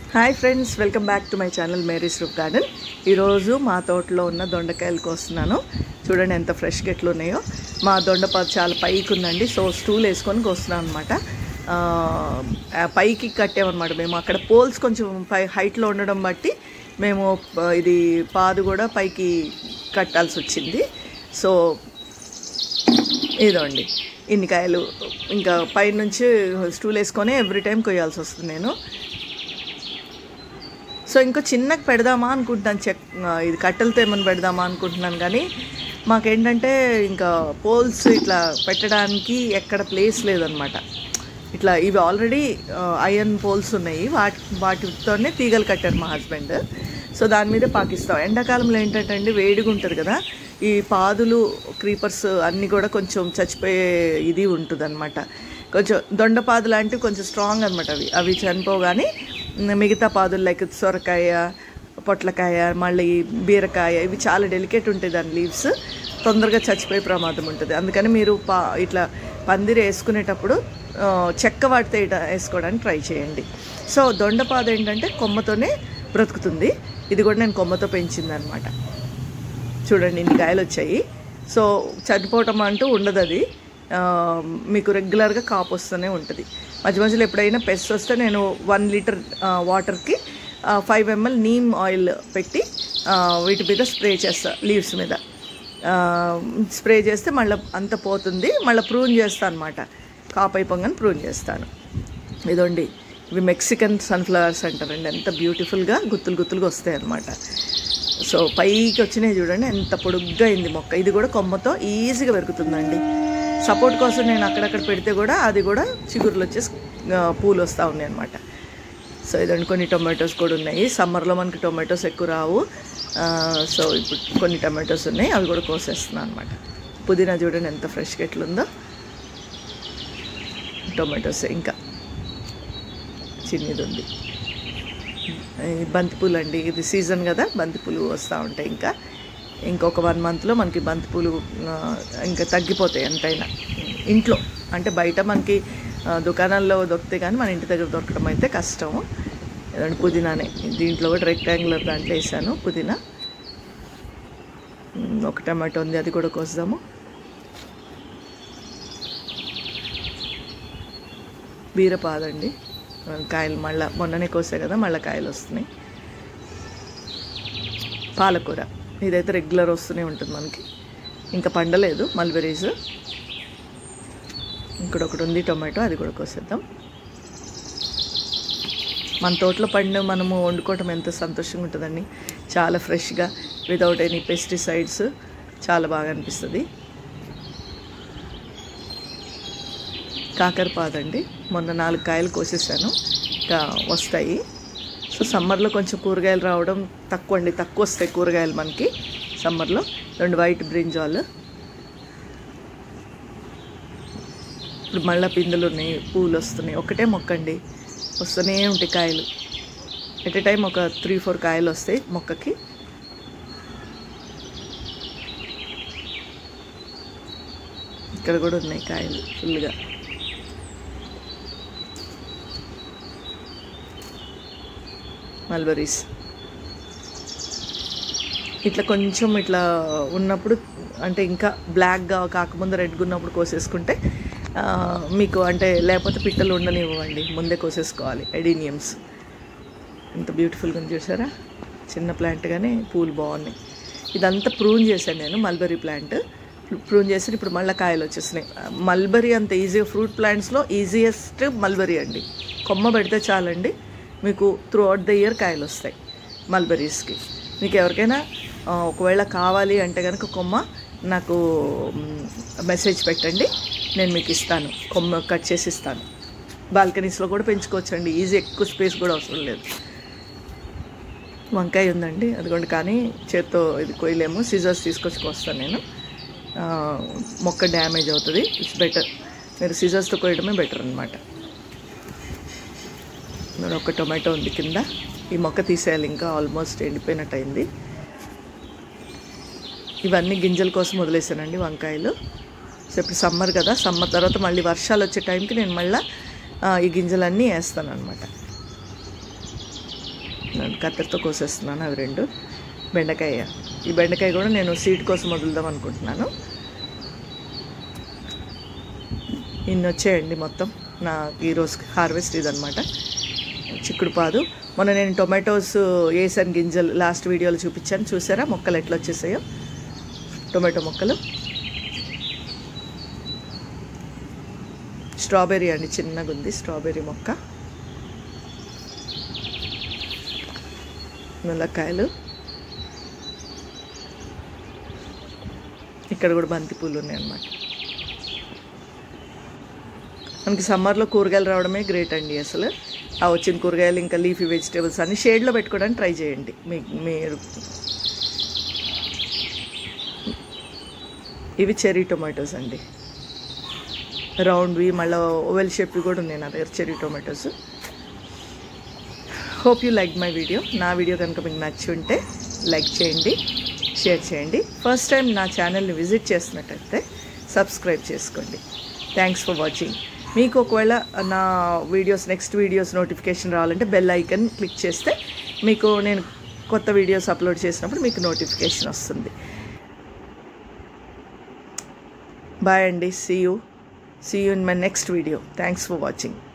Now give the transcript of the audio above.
hi friends welcome back to my channel Mary's roof garden ఈరోజు మా తోటలో ఉన్న దొండకాయలు కోస్తున్నాను చూడండి ఎంత ఫ్రెష్గా ఎట్లు ఉన్నాయో మా దొండపాదు చాలా పైకి ఉందండి సో స్టూల్ వేసుకొని కోస్తున్నాను అనమాట పైకి కట్టామన్నమాట మేము అక్కడ పోల్స్ కొంచెం పై హైట్లో ఉండడం బట్టి మేము ఆ, ఇది పాదు కూడా పైకి కట్టాల్సి వచ్చింది సో ఇదండి ఇన్ని కాయలు ఇంకా పైనుంచి స్టూల్ వేసుకొని ఎవ్రీ టైం కొయ్యాల్సి వస్తుంది నేను సో ఇంకో చిన్నగా పెడదామా అనుకుంటున్నాను చెక్ ఆ, ఇది కట్టెలతో ఏమైనా పెడదామా అనుకుంటున్నాను కానీ మాకేంటంటే ఇంకా పోల్స్ ఇట్లా పెట్టడానికి ఎక్కడ ప్లేస్ లేదనమాట ఇట్లా ఇవి ఆల్రెడీ ఐరన్ పోల్స్ ఉన్నాయి వాటి వాటితోనే తీగలు కట్టారు మా హస్బెండ్ సో దాని మీదే పాకిస్తాం ఎండాకాలంలో ఏంటంటే అండి వేడిగా ఉంటుంది కదా ఈ పాదులు క్రీపర్స్ అన్నీ కూడా కొంచెం చచ్చిపోయే ఇది ఉంటుంది కొంచెం దొండపాదు లాంటివి కొంచెం స్ట్రాంగ్ అనమాట అవి అవి చనిపోగానే మిగతా పాదులు లైక్ సొరకాయ పొట్లకాయ మళ్ళీ బీరకాయ ఇవి చాలా డెలికేట్ ఉంటాయి దాని లీవ్స్ తొందరగా చచ్చిపోయే ప్రమాదం ఉంటుంది అందుకని మీరు పా ఇట్లా పందిరి వేసుకునేటప్పుడు ఆ, చెక్క వాటితో ఇట- వేసుకోవడానికి ట్రై చేయండి సో దొండపాదు ఏంటంటే కొమ్మతోనే బ్రతుకుతుంది ఇది కూడా నేను కొమ్మతో పెంచింది అనమాట చూడండి ఇన్ని కాయలు వచ్చాయి సో చనిపోవటం అంటూ ఉండదు అది ఆ, మీకు రెగ్యులర్గా కాపు వస్తూనే ఉంటుంది మధ్య మధ్యలో ఎప్పుడైనా పెస్ట్ వస్తే నేను వన్ లీటర్ వాటర్కి ఫైవ్ ఎంఎల్ నీమ్ ఆయిల్ పెట్టి ఆ, వీటి మీద స్ప్రే చేస్తా లీవ్స్ మీద స్ప్రే చేస్తే మళ్ళీ అంత పోతుంది మళ్ళీ ప్రూన్ చేస్తాను అనమాట కాపు అయిపోగానే ప్రూన్ చేస్తాను ఇదండి ఇవి మెక్సికన్ సన్ఫ్లవర్స్ అంటారండి ఎంత బ్యూటిఫుల్గా గుత్తులు గుత్తులుగా వస్తాయి అన్నమాట సో పైకి వచ్చినాయి చూడండి ఎంత పొడుగ్గా అయింది మొక్క ఇది కూడా కొమ్మతో ఈజీగా పెరుగుతుందండి సపోర్ట్ కోసం నేను అక్కడక్కడ పెడితే కూడా అది కూడా చిగురులు వచ్చేసి ఆ, పూలు వస్తూ ఉన్నాయి అనమాట సో ఇదండి కొన్ని టొమాటోస్ కూడా ఉన్నాయి సమ్మర్లో మనకి టొమాటోస్ ఎక్కువ రావు ఆ, సో ఇప్పుడు కొన్ని టొమాటోస్ ఉన్నాయి అవి కూడా కోసేస్తున్నాను అనమాట పుదీనా చూడండి ఎంత ఫ్రెష్గా ఎట్లుందో టొమాటోస్ ఇంకా చిన్నది ఉంది ఈ బంతిపూలు అండి ఇది సీజన్ కదా బంతిపూలు వస్తూ ఉంటాయి ఇంకా ఇంకొక వన్ మంత్లో మనకి బంతిపూలు ఆ, ఇంకా తగ్గిపోతాయి ఎంతైనా ఇంట్లో అంటే బయట మనకి ఆ, దుకాణాల్లో దొరుకుతాయి కానీ మన ఇంటి దగ్గర దొరకడం అయితే కష్టం ఏదంటే పుదీనానే దీంట్లో కూడా రెక్టాంగులర్ దాంట్లో వేసాను పుదీనా ఉమ్, ఒక టమాటో ఉంది అది కూడా కోస్తాము బీరపాదండి కాయలు మళ్ళా మొన్ననే కోసా కదా మళ్ళీ కాయలు వస్తున్నాయి పాలకూర ఇదైతే రెగ్యులర్ వస్తూనే ఉంటుంది మనకి ఇంకా పండలేదు మల్బెరీస్ ఇక్కడ ఒకటి ఉంది టొమాటో అది కూడా కోసేద్దాం మన తోటలో పండిన మనము వండుకోవటం ఎంత సంతోషంగా ఉంటుందండి చాలా ఫ్రెష్గా వితౌట్ ఎనీ పెస్టిసైడ్స్ చాలా బాగా అనిపిస్తుంది కాకరపాదండి మొన్న నాలుగు కాయలు కోసేసాను ఇంకా వస్తాయి సో సమ్మర్లో కొంచెం కూరగాయలు రావడం తక్కువ అండి తక్కువ వస్తాయి కూరగాయలు మనకి సమ్మర్లో రెండు వైట్ బ్రింజాల్ ఇప్పుడు మళ్ళీ పిందులు ఉన్నాయి పూలు వస్తున్నాయి ఒకటే మొక్క అండి వస్తూనే ఉంటాయి కాయలు ఎట్ ఏ టైం ఒక త్రీ ఫోర్ కాయలు వస్తాయి మొక్కకి ఇక్కడ కూడా ఉన్నాయి కాయలు ఫుల్గా మల్బరీస్ ఇట్లా కొంచెం ఇట్లా ఉన్నప్పుడు అంటే ఇంకా బ్లాక్గా కాకముందు రెడ్గా ఉన్నప్పుడు కోసేసుకుంటే ఆ, మీకు అంటే లేకపోతే పిట్టలు ఉండనివ్వండి ముందే కోసేసుకోవాలి ఎడీనియమ్స్ ఎంత బ్యూటిఫుల్గా ఉంది చూసారా చిన్న ప్లాంట్ కానీ పూలు బాగున్నాయి ఇదంతా ప్రూన్ చేశాను నేను మల్బరీ ప్లాంట్ ప్రూన్ చేసి ఇప్పుడు మళ్ళీ కాయలు వచ్చేసినాయి మల్బరీ అంత ఈజీగా ఫ్రూట్ ప్లాంట్స్లో ఈజియెస్ట్ మల్బరీ అండి కొమ్మ పెడితే చాలండి మీకు త్రూ అవుట్ ద ఇయర్ కాయలు వస్తాయి మల్బరీస్కి మీకు ఎవరికైనా ఆ, ఒకవేళ కావాలి అంటే కనుక కొమ్మ నాకు మ్, మెసేజ్ పెట్టండి నేను మీకు ఇస్తాను కొమ్మ కట్ చేసి ఇస్తాను బాల్కనీస్లో కూడా పెంచుకోవచ్చండి ఈజీ ఎక్కువ స్పేస్ కూడా అవసరం లేదు వంకాయ ఉందండి అదిగోండి కానీ చేత్తో ఇది కొయ్యలేము సీజర్స్ తీసుకొచ్చి కోస్తాను నేను ఆ, మొక్క డ్యామేజ్ అవుతుంది ఇట్స్ బెటర్ మీరు సీజర్స్తో కోయడమే బెటర్ అనమాట మరి ఒక టొమాటో ఉంది కింద ఈ మొక్క తీసేయాలి ఇంకా ఆల్మోస్ట్ ఎండిపోయినట్టు అయింది ఇవన్నీ గింజల కోసం వదిలేసానండి వంకాయలు సో ఇప్పుడు సమ్మర్ కదా సమ్మర్ తర్వాత మళ్ళీ వర్షాలు వచ్చే టైంకి నేను మళ్ళీ ఈ గింజలన్నీ వేస్తాను అనమాట కోసేస్తున్నాను కత్తెరతో కోసేస్తున్నాను అవి రెండు బెండకాయ ఈ బెండకాయ కూడా నేను సీడ్ కోసం వదులుదాం అనుకుంటున్నాను ఇన్ని వచ్చాయండి మొత్తం నా ఈరోజు హార్వెస్ట్ ఇదనమాట చిక్కుడు పాదు మొన్న నేను టొమాటోస్ వేసాను గింజలు లాస్ట్ వీడియోలో చూపించాను చూసారా మొక్కలు ఎట్లా వచ్చేసాయో టొమాటో మొక్కలు స్ట్రాబెర్రీ అండి చిన్నగా ఉంది స్ట్రాబెర్రీ మొక్క ములక్కాయలు ఇక్కడ కూడా బంతి పూలు ఉన్నాయి అన్నమాట మనకి సమ్మర్లో కూరగాయలు రావడమే గ్రేట్ అండి అసలు ఆ వచ్చిన కూరగాయలు ఇంకా లీఫీ వెజిటేబుల్స్ అన్ని షేడ్లో పెట్టుకోవడానికి ట్రై చేయండి మీ మీరు ఇవి చెర్రీ టొమాటోస్ అండి రౌండ్వి మళ్ళీ ఓవెల్ షేప్వి కూడా ఉన్నాయి నా దగ్గర cherry tomatoes hope you like my video నా వీడియో కనుక మీకు నచ్చి ఉంటే లైక్ చేయండి షేర్ చేయండి ఫస్ట్ టైం నా ఛానల్ని విజిట్ చేసినట్టయితే సబ్స్క్రైబ్ చేసుకోండి థ్యాంక్స్ ఫర్ వాచింగ్ మీకు ఒకవేళ నా వీడియోస్ నెక్స్ట్ వీడియోస్ నోటిఫికేషన్ రావాలంటే బెల్ ఐకన్ క్లిక్ చేస్తే మీకు నేను కొత్త వీడియోస్ అప్లోడ్ చేసినప్పుడు మీకు నోటిఫికేషన్ వస్తుంది బాయ్ అండి see you see you in my next video thanks for watching